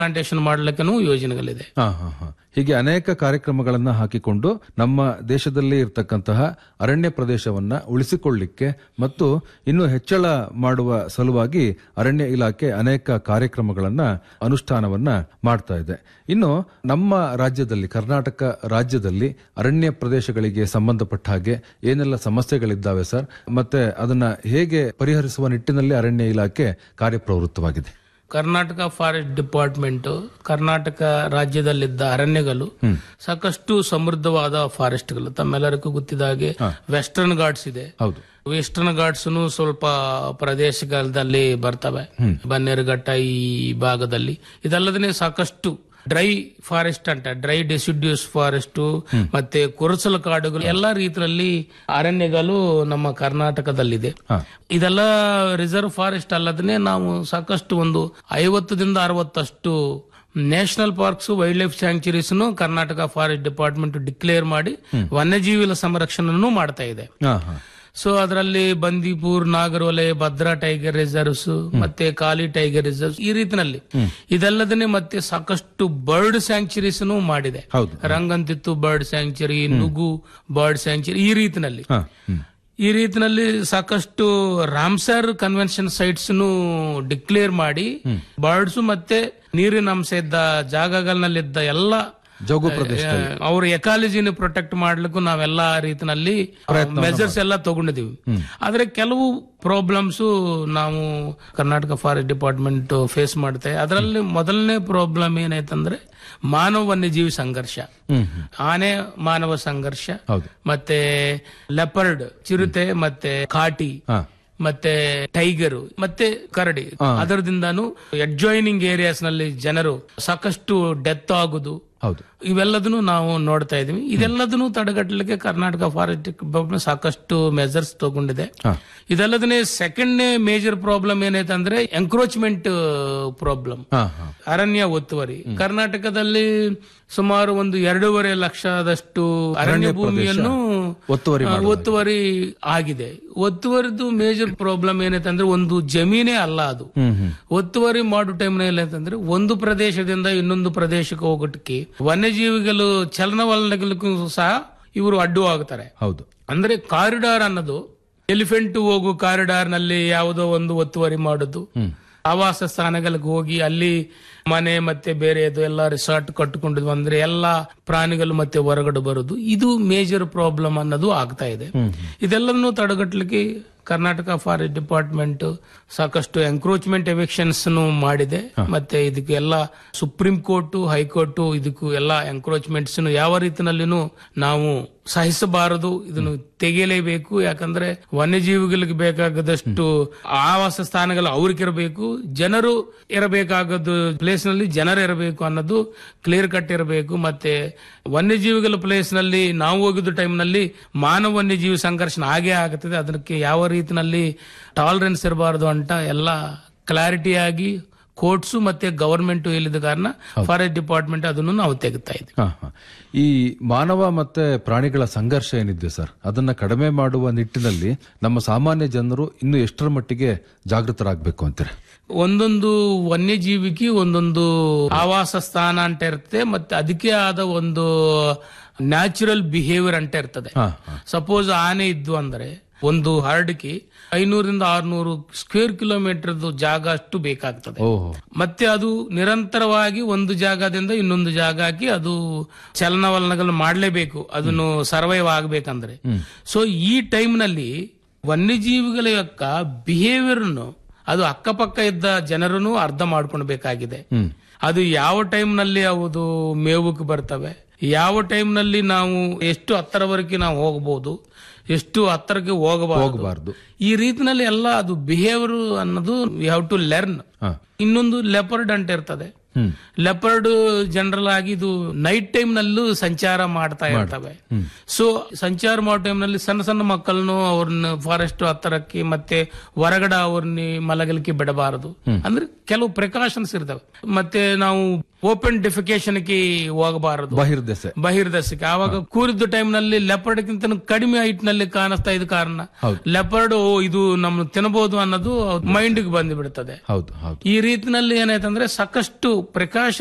Plantation ಮಾಡ್ಲಿಕ್ಕೂ ಯೋಜನೆಗಳಿದೆ ಹಾ ಹಾ ಹಾ ಹೀಗೆ ಅನೇಕ ಕಾರ್ಯಕ್ರಮಗಳನ್ನ ಹಾಕಿಕೊಂಡು ನಮ್ಮ ದೇಶದಲ್ಲಿ ಇರತಕ್ಕಂತಹ ಅರಣ್ಯ ಪ್ರದೇಶವನ್ನ ಉಳಿಸಿಕೊಳ್ಳಿಕ್ಕೆ ಮತ್ತು ಇನ್ನು ಹೆಚ್ಚಳ ಮಾಡುವ ಸಲುವಾಗಿ ಅರಣ್ಯ ಇಲಾಖೆ ಅನೇಕ ಕಾರ್ಯಕ್ರಮಗಳನ್ನ ಅನುಷ್ಠಾನವನ್ನ ಮಾಡ್ತಾ ಇದೆ ಇನ್ನು ನಮ್ಮ ರಾಜ್ಯದಲ್ಲಿ ಕರ್ನಾಟಕ ರಾಜ್ಯದಲ್ಲಿ ಅರಣ್ಯ ಪ್ರದೇಶಗಳಿಗೆ ಸಂಬಂಧಪಟ್ಟ ಹಾಗೆ ಏನೆಲ್ಲ ಸಮಸ್ಯೆಗಳಿದ್ದಾವೆ ಸರ್ ಮತ್ತೆ ಅದನ್ನ ಹೇಗೆ ಪರಿಹರಿಸುವ ನಿಟ್ಟಿನಲ್ಲಿ ಅರಣ್ಯ ಇಲಾಖೆ ಕಾರ್ಯಪ್ರವೃತ್ತವಾಗಿದೆ ಕರ್ನಾಟಕ ಫಾರೆಸ್ಟ್ ಡಿಪಾರ್ಟ್ಮೆಂಟ್ ಕರ್ನಾಟಕ ರಾಜ್ಯದಲ್ಲಿದ್ದ ಅರಣ್ಯಗಳು ಸಾಕಷ್ಟು ಸಮೃದ್ಧವಾದ ಫಾರೆಸ್ಟ್ಗಳು ತಮ್ಮೆಲ್ಲರಿಗೂ ಗೊತ್ತಿದ ಹಾಗೆ ವೆಸ್ಟರ್ನ್ ಘಾಟ್ಸ್ ಇದೆ ಹೌದು ವೆಸ್ಟರ್ನ್ ಘಾಟ್ಸ್ ಸ್ವಲ್ಪ ಪ್ರದೇಶಗಳಲ್ಲಿ ಬರ್ತವೆ ಬನ್ನೇರುಘಟ್ಟ ಈ ಭಾಗದಲ್ಲಿ ಇದಲ್ಲದೆ ಸಾಕಷ್ಟು ಡ್ರೈ ಫಾರೆಸ್ಟ್ ಅಂತ ಡ್ರೈ ಡೆಸಿಡ್ಯೂಸ್ ಫಾರೆಸ್ಟ್ ಮತ್ತೆ ಕುರಸಲ ಕಾಡುಗಳು ಎಲ್ಲಾ ರೀತಿಯಲ್ಲಿ ಅರಣ್ಯಗಳು ನಮ್ಮ ಕರ್ನಾಟಕದಲ್ಲಿದೆ ಇದೆಲ್ಲ ರಿಸರ್ವ್ ಫಾರೆಸ್ಟ್ ಅಲ್ಲದೇ ನಾವು ಸಾಕಷ್ಟು ಒಂದು ಐವತ್ತರಿಂದ ಅರವತ್ತಷ್ಟು national parks wildlife sanctuaries Karnataka forest department declare ಮಾಡಿ ವನ್ಯಜೀವಿಗಳ ಸಂರಕ್ಷಣೆಯನ್ನು ಮಾಡ್ತಾ ಇದೆ ಹಾ ಹಾ ಸೊ ಅದರಲ್ಲಿ ಬಂದೀಪುರ್ ನಾಗರವಲಯ ಭದ್ರಾ ಟೈಗರ್ ರಿಸರ್ವ್ಸ್ ಮತ್ತೆ ಕಾಲಿ ಟೈಗರ್ ರಿಸರ್ವ್ಸ್ ಈ ರೀತಿನಲ್ಲಿ ಇದಲ್ಲದೇ ಮತ್ತೆ ಸಾಕಷ್ಟು ಬರ್ಡ್ ಸ್ಯಾಂಕ್ಚುರೀಸ್ ಮಾಡಿದೆ ಹೌದು. Ranganathittu bird sanctuary Nugu bird sanctuary ಈ ರೀತಿನಲ್ಲಿ ಹಾ ಹ್ಮ್ ಈ ರೀತಿನಲ್ಲಿ ಸಾಕಷ್ಟು ರಾಮ್ಸರ್ ಕನ್ವೆನ್ಷನ್ ಸೈಟ್ಸ್ ಡಿಕ್ಲೇರ್ ಮಾಡಿ ಬರ್ಡ್ಸ್ ಮತ್ತೆ ನೀರಿನ ಅಂಶ ಇದ್ದ ಜಾಗಗಳಲ್ಲಿದ್ದ ಎಲ್ಲ ಜೋಗು ಪ್ರದೇಶ ಅವ್ರ ಎಕಾಲಜಿನ ಪ್ರೊಟೆಕ್ಟ್ ಮಾಡ್ಲಿಕ್ಕೂ ನಾವೆಲ್ಲ ರೀತಿನಲ್ಲಿ ಮೆಜರ್ಸ್ ಎಲ್ಲ ತಗೊಂಡಿದೀವಿ ಆದ್ರೆ ಕೆಲವು ಪ್ರಾಬ್ಲಮ್ಸ್ ನಾವು ಕರ್ನಾಟಕ ಫಾರೆಸ್ಟ್ ಡಿಪಾರ್ಟ್ಮೆಂಟ್ ಫೇಸ್ ಮಾಡ್ತೇವೆ ಅದರಲ್ಲಿ ಮೊದಲನೇ ಪ್ರಾಬ್ಲಮ್ ಏನಾಯ್ತಂದ್ರೆ ಮಾನವ ವನ್ಯಜೀವಿ ಸಂಘರ್ಷ ಆನೆ ಮಾನವ ಸಂಘರ್ಷ ಹೌದು. ಮತ್ತೆ ಲೆಪರ್ಡ್ ಚಿರತೆ ಮತ್ತೆ ಕಾಟಿ ಹಾ ಮತ್ತೆ ಟೈಗರು ಮತ್ತೆ ಕರಡಿ ಅದರದಿಂದಾನು ಅಡ್ಜಾಯ್ನಿಂಗ್ ಏರಿಯಾಸ್ ನಲ್ಲಿ ಜನರು ಸಾಕಷ್ಟು ಡೆತ್ ಆಗುದು ಹೌದು ಇವೆಲ್ಲದನ್ನು ನಾವು ನೋಡ್ತಾ ಇದೀವಿ ಇದೆಲ್ಲದನ್ನು ತಡೆಗಟ್ಟಲಿಕ್ಕೆ ಕರ್ನಾಟಕ ಫಾರೆಸ್ಟ್ ಡಿಪಾರ್ಟ್ಮೆಂಟ್ ಸಾಕಷ್ಟು ಮೆಜರ್ಸ್ ತಗೊಂಡಿದೆ ಹಾ. ಇದಲ್ಲದೇ ಸೆಕೆಂಡ್ ಮೇಜರ್ ಪ್ರಾಬ್ಲಮ್ ಏನೈತೆ ಅಂದ್ರೆ ಎಂಕ್ರೋಚ್ಮೆಂಟ್ ಪ್ರಾಬ್ಲಮ್ ಹಾ ಹಾ ಅರಣ್ಯ ಒತ್ತುವರಿ ಕರ್ನಾಟಕದಲ್ಲಿ ಸುಮಾರು ಒಂದು ಎರಡೂವರೆ ಲಕ್ಷದಷ್ಟು ಅರಣ್ಯ ಭೂಮಿಯನ್ನು ಒತ್ತುವರಿ ಆ, ಒತ್ತುವರಿ ಆಗಿದೆ ಒತ್ತುವರಿದು ಮೇಜರ್ ಪ್ರಾಬ್ಲಮ್ ಏನೈತೆ ಅಂದ್ರೆ ಒಂದು ಜಮೀನೇ ಅಲ್ಲ ಅದು ಹ್ಮ್ ಹ್ಮ್ ಒತ್ತುವರಿ ಮಾಡೋ ಟೈಮ್ನಲ್ಲಿ ಅಂತಂದ್ರೆ ಒಂದು ಪ್ರದೇಶದಿಂದ ಇನ್ನೊಂದು ಪ್ರದೇಶಕ್ಕೆ ಹೋಗೋಟಕ್ಕೆ ವನ್ಯಜೀವಿಗಳು ಚಲನವಲನಗಳಿಗೂ ಸಹ ಇವರು ಅಡ್ಡು ಆಗ್ತಾರೆ ಹೌದು ಅಂದ್ರೆ ಕಾರಿಡಾರ್ ಅನ್ನೋದು ಎಲಿಫೆಂಟ್ ಹೋಗು ಕಾರಿಡಾರ್ ನಲ್ಲಿ ಯಾವುದೋ ಒಂದು ಒತ್ತುವರಿ ಮಾಡುದು ಆವಾಸ ಸ್ಥಾನಗಳಿಗೆ ಹೋಗಿ ಅಲ್ಲಿ ಮನೆ ಮತ್ತೆ ಬೇರೆದು ಎಲ್ಲ ರಿಸಾರ್ಟ್ ಕಟ್ಟಿಕೊಂಡು ಅಂದ್ರೆ ಎಲ್ಲ ಪ್ರಾಣಿಗಳು ಮತ್ತೆ ಹೊರಗಡೆ ಬರುದು ಇದು ಮೇಜರ್ ಪ್ರಾಬ್ಲಮ್ ಅನ್ನೋದು ಆಗ್ತಾ ಇದೆ ಇದೆಲ್ಲವನ್ನು ತಡೆಗಟ್ಟಲಿಕ್ಕೆ ಕರ್ನಾಟಕ ಫಾರೆಸ್ಟ್ ಡಿಪಾರ್ಟ್ಮೆಂಟ್ ಸಾಕಷ್ಟು ಎಂಕ್ರೋಚ್ಮೆಂಟ್ ಎವಿಕ್ಷನ್ಸ್ ಮಾಡಿದೆ ಮತ್ತೆ ಇದಕ್ಕೆ ಎಲ್ಲ ಸುಪ್ರೀಂ ಕೋರ್ಟ್ ಹೈಕೋರ್ಟ್ ಇದಕ್ಕೂ ಎಲ್ಲ ಎಂಕ್ರೋಚ್ಮೆಂಟ್ಸ್ ಯಾವ ರೀತಿನಲ್ಲಿನೂ ನಾವು ಸಹಿಸಬಾರದು ಇದನ್ನು ತೆಗೆಯಲೇಬೇಕು ಯಾಕಂದ್ರೆ ವನ್ಯಜೀವಿಗಳಿಗೆ ಬೇಕಾಗದಷ್ಟು ಆವಾಸ ಸ್ಥಾನಗಳು ಅವ್ರಿಗಿರಬೇಕು ಜನರು ಇರಬೇಕಾಗದ್ದು ಪ್ಲೇಸ್ ನಲ್ಲಿ ಜನರು ಇರಬೇಕು ಅನ್ನೋದು ಕ್ಲಿಯರ್ ಕಟ್ ಇರಬೇಕು ಮತ್ತೆ ವನ್ಯಜೀವಿಗಳ ಪ್ಲೇಸ್ ನಲ್ಲಿ ನಾವು ಹೋಗಿದ್ದ ಟೈಮ್ ನಲ್ಲಿ ಮಾನವ ವನ್ಯಜೀವಿ ಸಂಘರ್ಷಣ ಆಗೇ ಆಗುತ್ತದೆ ಅದಕ್ಕೆ ಯಾವ ರೀತಿನಲ್ಲಿ ಟಾಲರೆನ್ಸ್ ಇರಬಾರದು ಅಂತ ಎಲ್ಲ ಕ್ಲಾರಿಟಿ ಆಗಿ ಕೋರ್ಟ್ಸ್ ಮತ್ತೆ ಗವರ್ಮೆಂಟ್ ಹೇಳಿದ ಕಾರಣ ಫಾರೆಸ್ಟ್ ಡಿಪಾರ್ಟ್ಮೆಂಟ್ ಅದನ್ನು ನಾವು ತೆಗಿತಾ ಇದ್ವಿ ಹಾ, ಹಾ. ಈ ಮಾನವ ಮತ್ತೆ ಪ್ರಾಣಿಗಳ ಸಂಘರ್ಷ ಏನಿದೆ ಸರ್ ಅದನ್ನ ಕಡಿಮೆ ಮಾಡುವ ನಿಟ್ಟಿನಲ್ಲಿ ನಮ್ಮ ಸಾಮಾನ್ಯ ಜನರು ಇನ್ನು ಎಷ್ಟರ ಮಟ್ಟಿಗೆ ಜಾಗೃತರಾಗಬೇಕು ಅಂತೀರ ಒಂದೊಂದು ವನ್ಯಜೀವಿಗೆ ಒಂದೊಂದು ಆವಾಸ ಸ್ಥಾನ ಅಂತ ಇರ್ತದೆ ಮತ್ತೆ ಅದಕ್ಕೆ ಆದ ಒಂದು ನ್ಯಾಚುರಲ್ ಬಿಹೇವಿಯರ್ ಅಂತ ಇರ್ತದೆ ಹಾ, ಹಾ. ಸಪೋಸ್ ಆನೆ ಇದ್ದು ಅಂದ್ರೆ ಒಂದು ಹರಡಿಕೆ ಐನೂರಿಂದ ಆರ್ನೂರು ಸ್ಕ್ವೇರ್ ಕಿಲೋಮೀಟರ್ ಜಾಗ ಅಷ್ಟು ಬೇಕಾಗ್ತದೆ ಓಹೋ ಮತ್ತೆ ಅದು ನಿರಂತರವಾಗಿ ಒಂದು ಜಾಗದಿಂದ ಇನ್ನೊಂದು ಜಾಗಕ್ಕೆ ಅದು ಚಲನವಲನಗಳು ಮಾಡಲೇಬೇಕು ಅದನ್ನು ಸರ್ವೈವ್ ಆಗ್ಬೇಕಂದ್ರೆ ಸೊ ಈ ಟೈಮ್ ನಲ್ಲಿ ವನ್ಯಜೀವಿಗಳ యొక్క ಬಿಹೇವಿಯರ್ ಅದು ಅಕ್ಕಪಕ್ಕ ಇದ್ದ ಜನರನ್ನು ಅರ್ಥ ಮಾಡ್ಕೊಳ್ಬೇಕಾಗಿದೆ ಅದು ಯಾವ ಟೈಮ್ ನಲ್ಲಿ ಅವು ಮೇವುಕ್ಕೆ ಬರ್ತವೆ ಯಾವ ಟೈಮ್ ನಲ್ಲಿ ನಾವು ಎಷ್ಟು ಹತ್ತರವರೆಗೆ ನಾವು ಹೋಗಬಹುದು ಎಷ್ಟು ಹತ್ತರಕ್ಕೆ ಹೋಗಬಾರದು ಹೋಗಬಾರ್ದು ಈ ರೀತಿನಲ್ಲಿ ಎಲ್ಲ ಅದು ಬಿಹೇವಿಯರ್ ಅನ್ನೋದು ಯು ಹ್ಯಾವ್ ಟು ಲರ್ನ್ ಹಾ. ಇನ್ನೊಂದು ಲೆಪರ್ಡ್ ಅಂತ ಇರ್ತದೆ ಹ್ಮ್ ಲೆಪರ್ಡ್ ಜನರಲ್ ಆಗಿ ಇದು ನೈಟ್ ಟೈಮ್ ನಲ್ಲೂ ಸಂಚಾರ ಮಾಡ್ತಾ ಇರ್ತವೆ ಸೊ ಸಂಚಾರ ಮಾಡೋ ಟೈಮ್ ನಲ್ಲಿ ಸಣ್ಣ ಸಣ್ಣ ಮಕ್ಕಳನ್ನು ಅವ್ರನ್ನ ಫಾರೆಸ್ಟ್ ಹತ್ತರಕ್ಕೆ ಮತ್ತೆ ಹೊರಗಡೆ ಅವ್ರನ್ನ ಮಲಗಲಿಕ್ಕೆ ಬಿಡಬಾರದು ಅಂದ್ರೆ ಕೆಲವು ಪ್ರಿಕಾಷನ್ಸ್ ಇರ್ತವೆ ಮತ್ತೆ ನಾವು ಓಪನ್ ಡಿಫಿಕೇಶನ್ಗೆ ಹೋಗಬಾರದು ಬಹಿರ್ದೆಸೆ ಬಹಿರ್ದಶಕ್ಕೆ ಆವಾಗ ಕೂರಿದ್ದ ಟೈಮ್ ನಲ್ಲಿ ಲೆಪರ್ಡ್ಗಿಂತ ಕಡಿಮೆ ಹೈಟ್ ನಲ್ಲಿ ಕಾಣಿಸ್ತಾ ಇದ್ದ ಕಾರಣ ಹೌದು. ಲೆಪರ್ಡ್ ಇದು ನಮ್ಮ ತಿನ್ನಬಹುದು ಅನ್ನೋದು ಮೈಂಡ್ ಬಂದು ಬಿಡ್ತದೆ ಹೌದು ಹೌದು ಈ ರೀತಿನಲ್ಲಿ ಏನಾಯ್ತಂದ್ರೆ ಸಾಕಷ್ಟು ಪ್ರಿಕಾಷನ್